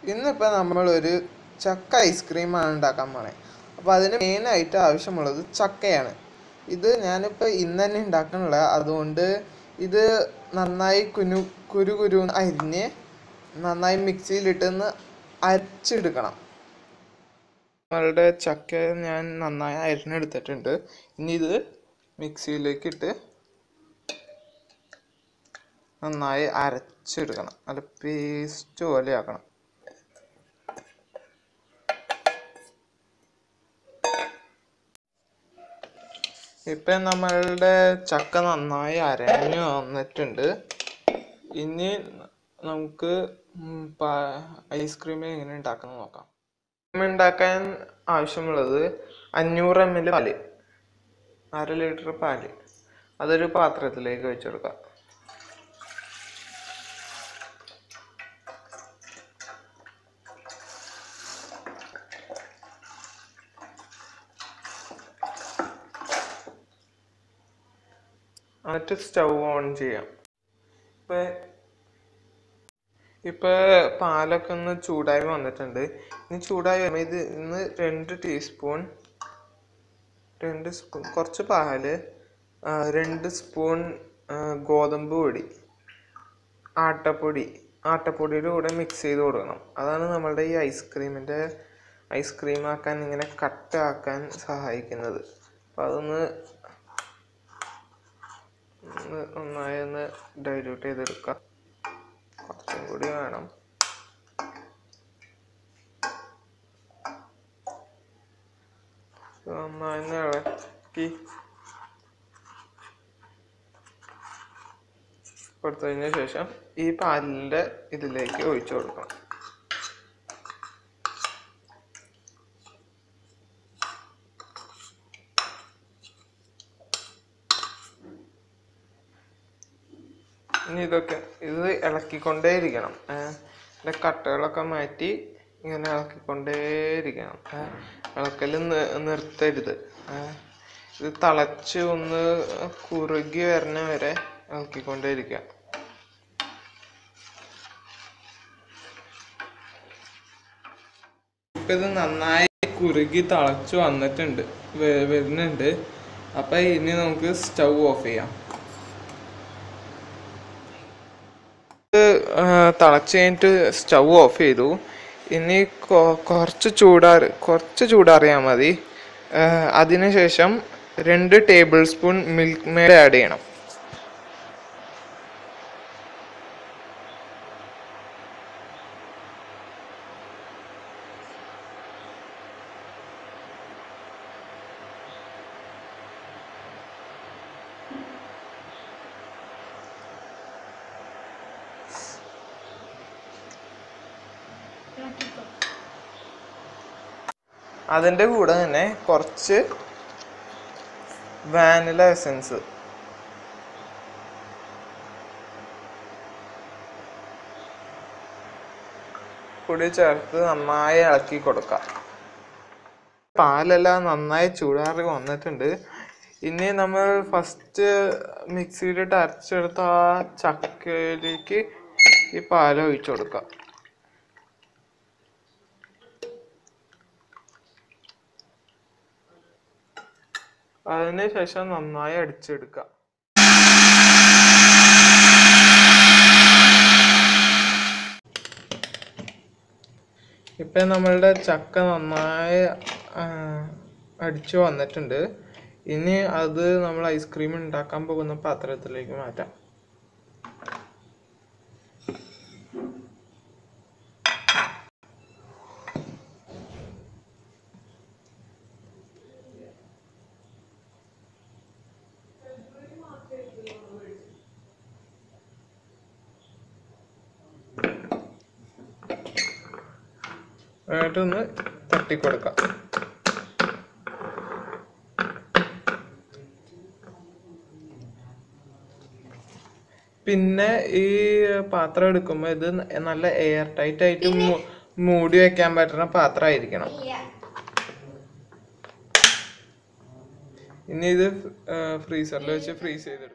ഇന്നിപ്പോൾ നമ്മളൊരു ചക്ക ഐസ്ക്രീമാണ് ഉണ്ടാക്കാൻ പോണേ അപ്പോൾ അതിന് മെയിനായിട്ട് ആവശ്യമുള്ളത് ചക്കയാണ് ഇത് ഞാനിപ്പോൾ ഇന്ന് തന്നെ ഉണ്ടാക്കണില്ല അതുകൊണ്ട് ഇത് നന്നായി കുനു കുരു കുരു അരിഞ്ഞ് നന്നായി മിക്സിയിലിട്ടൊന്ന് അരച്ചെടുക്കണം നമ്മളുടെ ചക്ക ഞാൻ നന്നായി അരിഞ്ഞെടുത്തിട്ടുണ്ട് ഇനി ഇത് മിക്സിയിലേക്ക് ഇട്ട് നന്നായി അരച്ചെടുക്കണം നല്ല പേസ്റ്റ് പോലെ ആക്കണം ഇപ്പം നമ്മളുടെ ചക്ക നന്നായി അരഞ്ഞു വന്നിട്ടുണ്ട് ഇനി നമുക്ക് ഉം പ- ഐസ്ക്രീം എങ്ങനെ ഉണ്ടാക്കുന്നത് നോക്കാം ഐസ്ക്രീം ഉണ്ടാക്കാൻ ആവശ്യമുള്ളത് അഞ്ഞൂറ് എം എൽ പാല് അര ലിറ്റർ പാല് അതൊരു പാത്രത്തിലേക്ക് വെച്ചെടുക്കാം എന്നിട്ട് സ്റ്റൗ ഓൺ ചെയ്യാം ഇപ്പൊ ഇപ്പൊ പാലൊക്കെ ഒന്ന് ചൂടായി വന്നിട്ടുണ്ട് ഇനി ചൂടായി വരുമ്പോൾ ഇത് ഇന്ന് രണ്ട് ടീസ്പൂൺ രണ്ട് സ്പൂൺ കുറച്ച് പാല് ആ, രണ്ട് സ്പൂൺ ആ, ഗോതമ്പ് പൊടി ആട്ടപ്പൊടി ആട്ടപ്പൊടിയുടെ കൂടെ മിക്സ് ചെയ്ത് കൊടുക്കണം അതാണ് നമ്മളുടെ ഈ ഐസ്ക്രീമിൻ്റെ ഐസ്ക്രീം ആക്കാൻ ഇങ്ങനെ കട്ട് ആക്കാൻ സഹായിക്കുന്നത് അപ്പം അതൊന്ന് ഒന്ന് നന്നായി ഒന്ന് ഡൈല്യൂട്ട് ചെയ്തെടുക്കാം കുറച്ചും കൂടി വേണം ഇത് നന്നായി ഒന്ന് ഇളക്കി കൊടുത്തതിന് ശേഷം ഈ പാലിൻ്റെ ഇതിലേക്ക് ഒഴിച്ചു കൊടുക്കണം ഇനി ഇതൊക്കെ ഇത് ഇളക്കിക്കൊണ്ടേയിരിക്കണം ഏഹ് ഇതിന്റെ കട്ടകളൊക്കെ മാറ്റി ഇങ്ങനെ ഇളക്കിക്കൊണ്ടേയിരിക്കണം ഏഹ് ഇളക്കൽ നിർത്തരുത് ഏഹ് ഇത് തിളച്ച് ഒന്ന് കുറുകി വരണ വരെ ഇളക്കിക്കൊണ്ടേയിരിക്കുക ഇപ്പൊ ഇത് നന്നായി കുറുകി തിളച്ച് വന്നിട്ടുണ്ട് വ- വരുന്നുണ്ട് അപ്പൊ ഇനി നമുക്ക് സ്റ്റൗ ഓഫ് ചെയ്യാം തിളച്ച് കഴിഞ്ഞിട്ട് സ്റ്റൗ ഓഫ് ചെയ്തു ഇനി കൊ- കുറച്ച് ചൂടാറി കുറച്ച് ചൂടാറിയാൽ മതി അതിനുശേഷം രണ്ട് tablespoon Milkmaid add ചെയ്യണം അതിൻ്റെ കൂടെ തന്നെ കുറച്ച് വാനില എസൻസ് കൂടി ചേർത്ത് നന്നായി ഇളക്കി കൊടുക്കാം പാലെല്ലാം നന്നായി ചൂടാറി വന്നിട്ടുണ്ട് ഇനി നമ്മൾ ഫസ്റ്റ് മിക്സിയിലിട്ട് അരച്ചെടുത്ത ആ ചക്കയിലേക്ക് ഈ പാൽ ഒഴിച്ചു കൊടുക്കാം അതിന് ശേഷം നന്നായി അടിച്ചെടുക്കുക ഇപ്പം നമ്മളുടെ ചക്ക നന്നായി ആ, അടിച്ചു വന്നിട്ടുണ്ട് ഇനി അത് നമ്മൾ ഐസ്ക്രീം ഉണ്ടാക്കാൻ പോകുന്ന പാത്രത്തിലേക്ക് മാറ്റാം എന്നിട്ടൊന്ന് തട്ടിക്കൊടുക്കാം പിന്നെ ഈ പാത്രം എടുക്കുമ്പോൾ ഇത് നല്ല എയർ ടൈറ്റ് ആയിട്ട് മൂ- മൂടി വെക്കാൻ പറ്റുന്ന പാത്രമായിരിക്കണം ഇനി ഇത് ഫ്രീസറിൽ വെച്ച് ഫ്രീസ് ചെയ്തെടുക്കും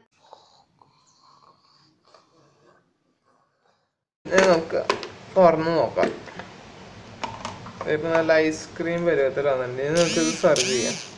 ഇനി നമുക്ക് തുറന്ന് നോക്കാം ഇപ്പം നല്ല ഐസ്ക്രീം പരുവത്തിൽ വന്നിട്ടുണ്ട് ഇനി നമുക്ക് ഇത് സെർവ് ചെയ്യാം